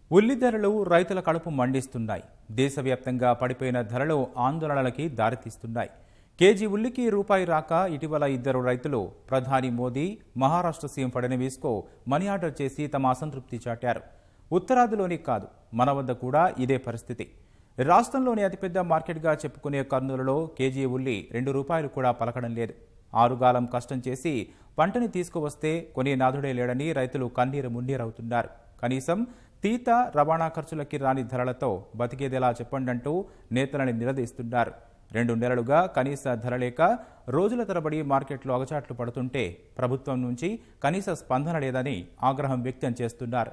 ఉల్లి ధరలు రైతుల కడుపు మండిస్తున్నాయి దేశవ్యాప్తంగా పడిపోయిన ధరలు ఆందోళనలకి దారితీస్తున్నాయి కేజీ ఉల్లికి రూపాయి రాక ఇటీవల ఇద్దరు రైతులు ప్రధాని మోదీ మహారాష్ట్ర సీఎం ఫడ్నవీస్కు మనీ ఆర్డర్ చేసి తమ అసంతృప్తి చాటారు ఉత్తరాదిలోని కాదు మన వద్ద కూడా ఇదే పరిస్థితి రాష్ట్రంలోని అతిపెద్ద మార్కెట్గా చెప్పుకునే కర్నూలులో కేజీ ఉల్లి రెండు రూపాయలు కూడా పలకడం లేదు ఆరుగాలం కష్టం చేసి పంటని తీసుకువస్తే కొనే నాథుడే లేడని రైతులు కన్నీరు మున్నీరవుతున్నారు కనీసం తీత రవాణా ఖర్చులకి రాని ధరలతో బతికేదెలా చెప్పండంటూ నేతలని నిలదీస్తున్నారు రెండు నెలలుగా కనీస ధర లేక రోజుల తరబడి మార్కెట్లో అగచాట్లు పడుతుంటే ప్రభుత్వం నుంచి కనీస స్పందన లేదని ఆగ్రహం వ్యక్తం చేస్తున్నారు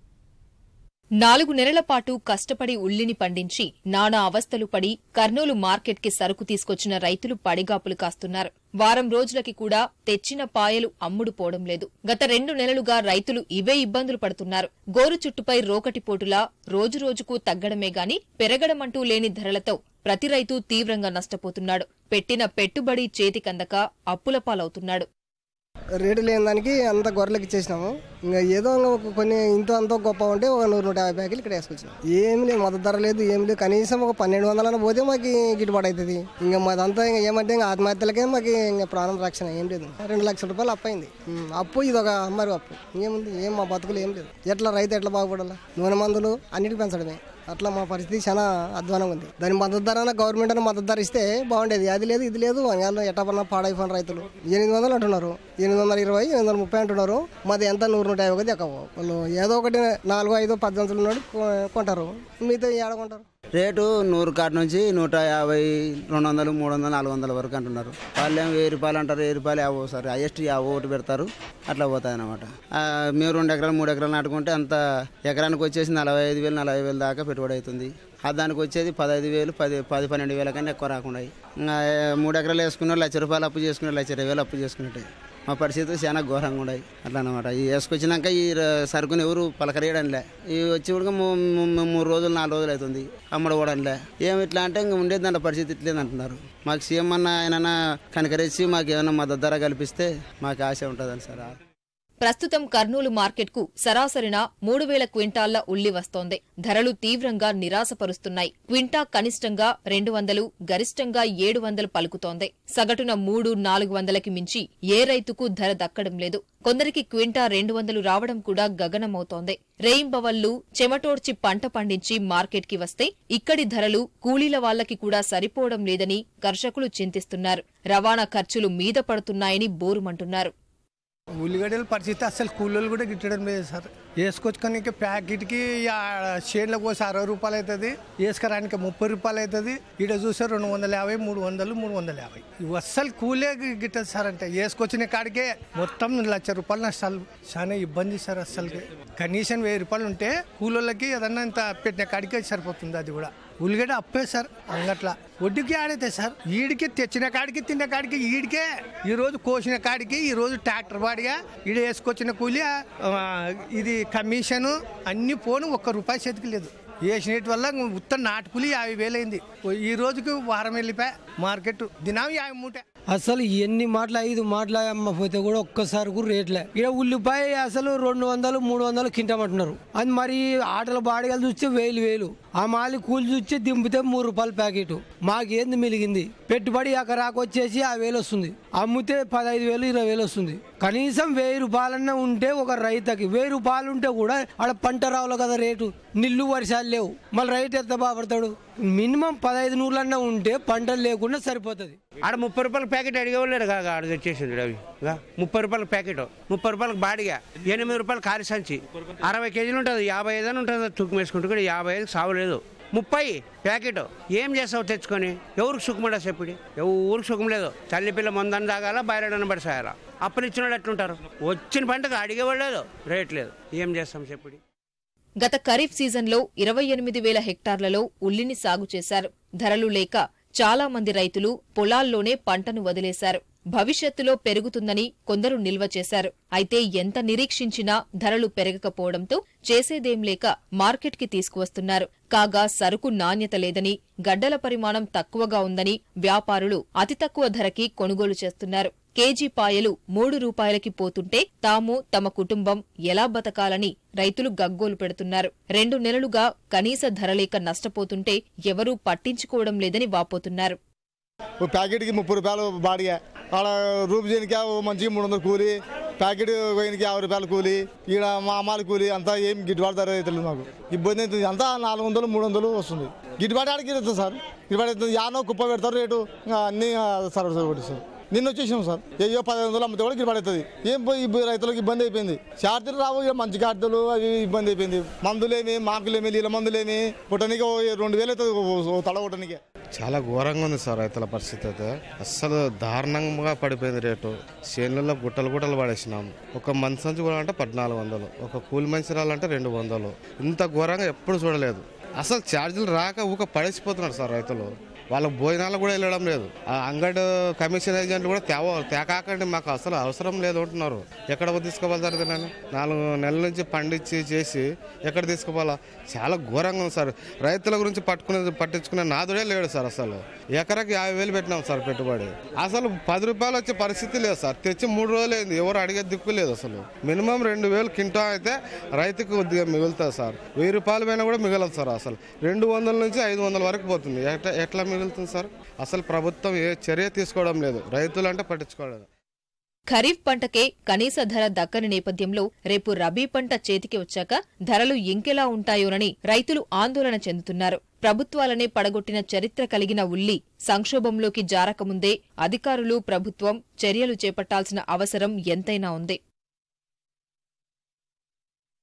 నాలుగు నెలల పాటు కష్టపడి ఉల్లిని పండించి నానా అవస్థలు పడి కర్నూలు మార్కెట్కి సరుకు తీసుకొచ్చిన రైతులు పడిగాపులు కాస్తున్నారు వారం రోజులకి కూడా తెచ్చిన పాయలు అమ్ముడు పోవడం లేదు గత రెండు నెలలుగా రైతులు ఇవే ఇబ్బందులు పడుతున్నారు గోరు చుట్టుపై రోకటిపోటులా రోజురోజుకు తగ్గడమే గాని పెరగడమంటూ లేని ధరలతో ప్రతి రైతు తీవ్రంగా నష్టపోతున్నాడు పెట్టిన పెట్టుబడి చేతికందక అప్పుల పాలవుతున్నాడు రేటు లేని దానికి అంత గొర్రెలకి ఇచ్చేసినాము ఇంకా ఏదో ఇంకా ఒక కొన్ని ఇంతో అంతో గొప్ప ఉంటే ఒక నూరు నూట యాభై ప్యాకెట్లు ఇక్కడ వేసుకొచ్చాం ఏమి లేదు మద్దతు ధర లేదు ఏమి లేదు కనీసం ఒక పన్నెండు వందలన్న పోతే మాకు గిట్టుబాటు అవుతుంది ఇంకా మాదంతా ఇంకా ఏమంటే ఇంకా ఆత్మహత్యలకే మాకు ఇంకా ప్రాణం రక్షణ ఏం లేదు రెండు లక్షల రూపాయలు అప్పు అయింది ఉమ్, అప్పు ఇది ఒక మరి అప్పు ఏముంది ఏం మా బతుకులు ఏం లేదు ఎట్లా రైతు ఎట్లా బాగుపడాలా నూనె మందులు అన్నిటికీ పెంచడమే అట్లా మా పరిస్థితి చాలా అధ్వానంగా ఉంది దాని మద్దతు ధర గవర్నమెంట్ అని మద్దతు ధర ఇస్తే బాగుండేది అది లేదు ఇది లేదు వాళ్ళు ఎట్టా పడినా పాడైపోయిన రైతులు ఎనిమిది వందలు అంటున్నారు ఎనిమిది వందల ఇరవై ఎనిమిది వందల ముప్పై అంటున్నారు మాది ఎంత నూరు నూట యాభై ఎక్కవు వాళ్ళు ఏదో ఒకటి నాలుగు ఐదు పది వందలు ఉన్నాడు కొ- కొంటారు మిగతా ఏడ కొంటారు రేటు నూరు కాట నుంచి నూట యాభై రెండు వందలు మూడు వందలు నాలుగు వందల వరకు అంటున్నారు వాళ్ళు ఏం వెయ్యి రూపాయలు అంటారు వెయ్యి రూపాయలు యాభై సార్ హైయెస్ట్ యాభై ఒకటి పెడతారు అట్లా పోతుంది అనమాట మేము రెండు ఎకరాలు మూడు ఎకరాలు నాటుకుంటే అంత ఎకరానికి వచ్చేసి నలభై ఐదు వేలు నలభై వేలు దాకా పెట్టుబడి అవుతుంది ఆ దానికి వచ్చేది పదహైదు వేలు పది పది పన్నెండు వేల కన్నా ఎక్కువ రాకుండా ఇంకా మూడు ఎకరాలు వేసుకున్నారు లక్ష రూపాయలు అప్పు చేసుకున్నారు లక్ష ఇరవై వేలు అప్పు చేసుకున్నట్టు మా పరిస్థితులు చాలా ఘోరంగా ఉన్నాయి అట్లా అనమాట ఈ వేసుకొచ్చినాక ఈ ర- సరుకుని ఎవరు పలకరేయడంలే ఈ వచ్చి కూడా మూ- మూ- మూడు రోజులు నాలుగు రోజులు అవుతుంది అమ్మడవడంలే ఏమి ఇట్లా అంటే ఇంక ఉండేది దాంట్లో పరిస్థితి ఇట్లేదు అంటున్నారు మాకు సీఎం అన్న ఆయన కనకరించి మాకు ఏమైనా మద్దతు ధర కల్పిస్తే మాకు ఆశ ఉంటుందని సార్ ప్రస్తుతం కర్నూలు మార్కెట్కు సరాసరిన మూడు వేల క్వింటాళ్ల ఉల్లి వస్తోంది ధరలు తీవ్రంగా నిరాశపరుస్తున్నాయి క్వింటా కనిష్టంగా రెండు వందలు గరిష్టంగా ఏడు వందలు పలుకుతోంది సగటున మూడు నాలుగు వందలకి మించి ఏ రైతుకు ధర దక్కడం లేదు కొందరికి క్వింటా రెండు వందలు రావడం కూడా గగనమవుతోంది రేయింబవళ్లు చెమటోడ్చి పంట పండించి మార్కెట్కి వస్తే ఇక్కడి ధరలు కూలీల వాళ్లకి కూడా సరిపోవడం లేదని కర్షకులు చింతిస్తున్నారు రవాణా ఖర్చులు మీద పడుతున్నాయని బోరుమంటున్నారు ఉల్లిగడ్డల పరిస్థితి అసలు కూలీలు కూడా గిట్టడం లేదు సార్ వేసుకొచ్చుకొని ప్యాకెట్కి షేడ్లకు పోసి అరవై రూపాయలు అవుతుంది వేసుకురానికి ముప్పై రూపాయలు అవుతుంది ఇక్కడ చూస్తే రెండు వందల యాభై మూడు వందలు మూడు వందల యాభై ఇవి అస్సలు కూలే గిట్టదు సార్ అంటే వేసుకొచ్చిన కాడికే మొత్తం లక్ష రూపాయలు నష్టాలు చాలా ఇబ్బంది సార్ అస్సలు కనీసం వెయ్యి రూపాయలు ఉంటే కూలోళ్ళకి ఏదన్నా ఇంత పెట్టిన కాడికే సరిపోతుంది అది కూడా ఉల్లిగడ్డ అప్పే సార్ అంగట్ల వడ్డీకి ఆడైతే సార్ ఈడికి తెచ్చిన కాడికి తిన్న కాడికి ఈడికే ఈ రోజు కోసిన కాడికి ఈ రోజు ట్రాక్టర్ బాడిగా ఈడ వేసుకొచ్చిన కూలి ఆ, ఇది కమిషను అన్ని పోను ఒక్క రూపాయి చేతికి లేదు వేసినట్టు వల్ల ఉత్త నాటుకులి యాభై వేలు అయింది ఈ రోజుకి వారం వెళ్ళిపోయా మార్కెట్ దినం యాభై మూట అసలు ఎన్ని మాటలు ఐదు మాటలు అమ్మకపోతే కూడా ఒక్కసారి కూడా రేట్లే ఇక్కడ ఉల్లిపాయ అసలు రెండు వందలు మూడు వందలు కింటమంటున్నారు అది మరి ఆటల బాడిగలు చూస్తే వేలు వేలు ఆ మాలి కూలి చూస్తే దింపితే మూడు రూపాయల ప్యాకెట్ మాకేంది మిలిగింది పెట్టుబడి ఎకరాకు వచ్చేసి ఆ వేలు వస్తుంది అమ్మితే పదహైదు వేలు ఇరవై వేలు వస్తుంది కనీసం వెయ్యి రూపాయలన్నా ఉంటే ఒక రైతుకి వెయ్యి రూపాయలు ఉంటే కూడా ఆడ పంట రావాలి కదా రేటు నిల్లు వర్షాలు లేవు మళ్ళీ రైతు ఎంత బాగుపడతాడు మినిమం పదహైదు నూర్లన్నా ఉంటే పంటలు లేకుండా సరిపోతుంది ఆడ ముప్పై రూపాయల ప్యాకెట్ అడిగేవాళ్ళు కాగా ఆడ తెచ్చేసింది అవి ఇక ముప్పై రూపాయల ప్యాకెట్ ముప్పై రూపాయలకు బాడిగా ఎనిమిది రూపాయలు కారి సంచి అరవై కేజీలు ఉంటుంది యాభై ఐదు అని ఉంటుంది తూకం వేసుకుంటూ కూడా యాభై ఐదు సావలేదు ముప్పై ప్యాకెట్ ఏం చేస్తావు తెచ్చుకొని ఎవరికి సుఖమడా చెప్పుడి ఎవరికి సుఖం లేదు తల్లి పిల్ల మందని తాగాల బయటని పడి సాయాల అప్పులు ఇచ్చినాడు ఎట్లుంటారు వచ్చిన పంటకు అడిగేవాళ్ళు లేదు రేట్ లేదు ఏం చేస్తాం చెప్పుడి గత ఖరీఫ్ సీజన్లో ఇరవై ఎనిమిది వేల హెక్టార్లలో ఉల్లిని సాగు చేశారు ధరలు లేక చాలా మంది రైతులు పొలాల్లోనే పంటను వదిలేశారు భవిష్యత్తులో పెరుగుతుందని కొందరు నిల్వ చేశారు అయితే ఎంత నిరీక్షించినా ధరలు పెరగకపోవడంతో చేసేదేం లేక మార్కెట్కి తీసుకువస్తున్నారు కాగా సరుకు నాణ్యత లేదని గడ్డల పరిమాణం తక్కువగా ఉందని వ్యాపారులు అతి తక్కువ ధరకి కొనుగోలు చేస్తున్నారు కేజీ పాయలు మూడు రూపాయలకి పోతుంటే తాము తమ కుటుంబం ఎలా బతకాలని రైతులు గగ్గోలు పెడుతున్నారు రెండు నెలలుగా కనీస ధర లేక నష్టపోతుంటే ఎవరూ పట్టించుకోవడం లేదని వాపోతున్నారు ఓ ప్యాకెట్కి ముప్పై రూపాయలు బాడిగా ఆడ రూపు చేయడానికి మంచిగా మూడు వందలు కూలి ప్యాకెట్ పోయినకి యాభై రూపాయలు కూలి ఈడ మా అమ్మాలి కూలి అంతా ఏం గిట్టుబాటు ధర అవుతుంది మాకు ఇబ్బంది అవుతుంది అంతా నాలుగు వందలు మూడు వందలు వస్తుంది గిట్టుబాటు ఆడికి అవుతుంది సార్ గిట్టుబాటు అవుతుంది యానో కుప్ప పెడతారు రేటు ఇంకా అన్ని సార్ ఒకటి సార్ నిన్న వచ్చేసాం సార్ ఏయో పదిహేను వందలు అమ్మితే కూడా గిట్టుబాటు అవుతుంది ఏం పోయి ఇబ్బ- రైతులకు ఇబ్బంది అయిపోయింది చార్జీలు రావు ఇక మంచి కార్డులు అవి ఇబ్బంది అయిపోయింది మందులేమి మార్కులేమి నీళ్ళ మందులేమి కొట్టడానికి ఓ రెండు వేలు అవుతుంది ఓ- ఓ తల కొట్టడానికి చాలా ఘోరంగా ఉంది సార్ రైతుల పరిస్థితి అయితే అస్సలు దారుణంగా పడిపోయింది రేటు చేనులలో గుట్టలు గుట్టలు పడేసినాం ఒక మంచి సంచి కొనాలంటే పద్నాలుగు వందలు ఒక కూలి మనిషి రాలంటే రెండు వందలు ఇంత ఘోరంగా ఎప్పుడు చూడలేదు అసలు ఛార్జీలు రాక ఊక పడేసిపోతున్నారు సార్ రైతులు వాళ్ళ భోజనాలు కూడా వెళ్ళడం లేదు ఆ అంగడి కమిషన్ ఏజెంట్లు కూడా తేవ తేకాకండి మాకు అసలు అవసరం లేదు అంటున్నారు ఎక్కడ తీసుకుపోతారు దీన్ని నాలుగు నెలల నుంచి పండించి చేసి ఎక్కడ తీసుకుపోవాలా చాలా ఘోరంగా ఉంది సార్ రైతుల గురించి పట్టుకునే పట్టించుకునే నాదుడే లేడు సార్ అసలు ఎకరాకి యాభై వేలు పెట్టినాం సార్ పెట్టుబడి అసలు పది రూపాయలు వచ్చే పరిస్థితి లేదు సార్ తెచ్చి మూడు రోజులు అయింది ఎవరు అడిగే దిక్కు లేదు అసలు మినిమం రెండు వేలు కింటా అయితే రైతుకు కొద్దిగా మిగులుతుంది సార్ వెయ్యి రూపాయల పైన కూడా మిగలదు సార్ అసలు రెండు వందల నుంచి ఐదు వందల వరకు పోతుంది ఎట్లా ఎట్లా మిగులుతుంది సార్ అసలు ప్రభుత్వం ఏ చర్య తీసుకోవడం లేదు రైతులు అంటే పట్టించుకోవడం ఖరీఫ్ పంటకే కనీస ధర దక్కని నేపథ్యంలో రేపు రబీ పంట చేతికి వచ్చాక ధరలు ఇంకెలా ఉంటాయోనని రైతులు ఆందోళన చెందుతున్నారు ప్రభుత్వాలనే పడగొట్టిన చరిత్ర కలిగిన ఉల్లి సంక్షోభంలోకి జారకముందే అధికారులు ప్రభుత్వం చర్యలు చేపట్టాల్సిన అవసరం ఎంతైనా ఉంది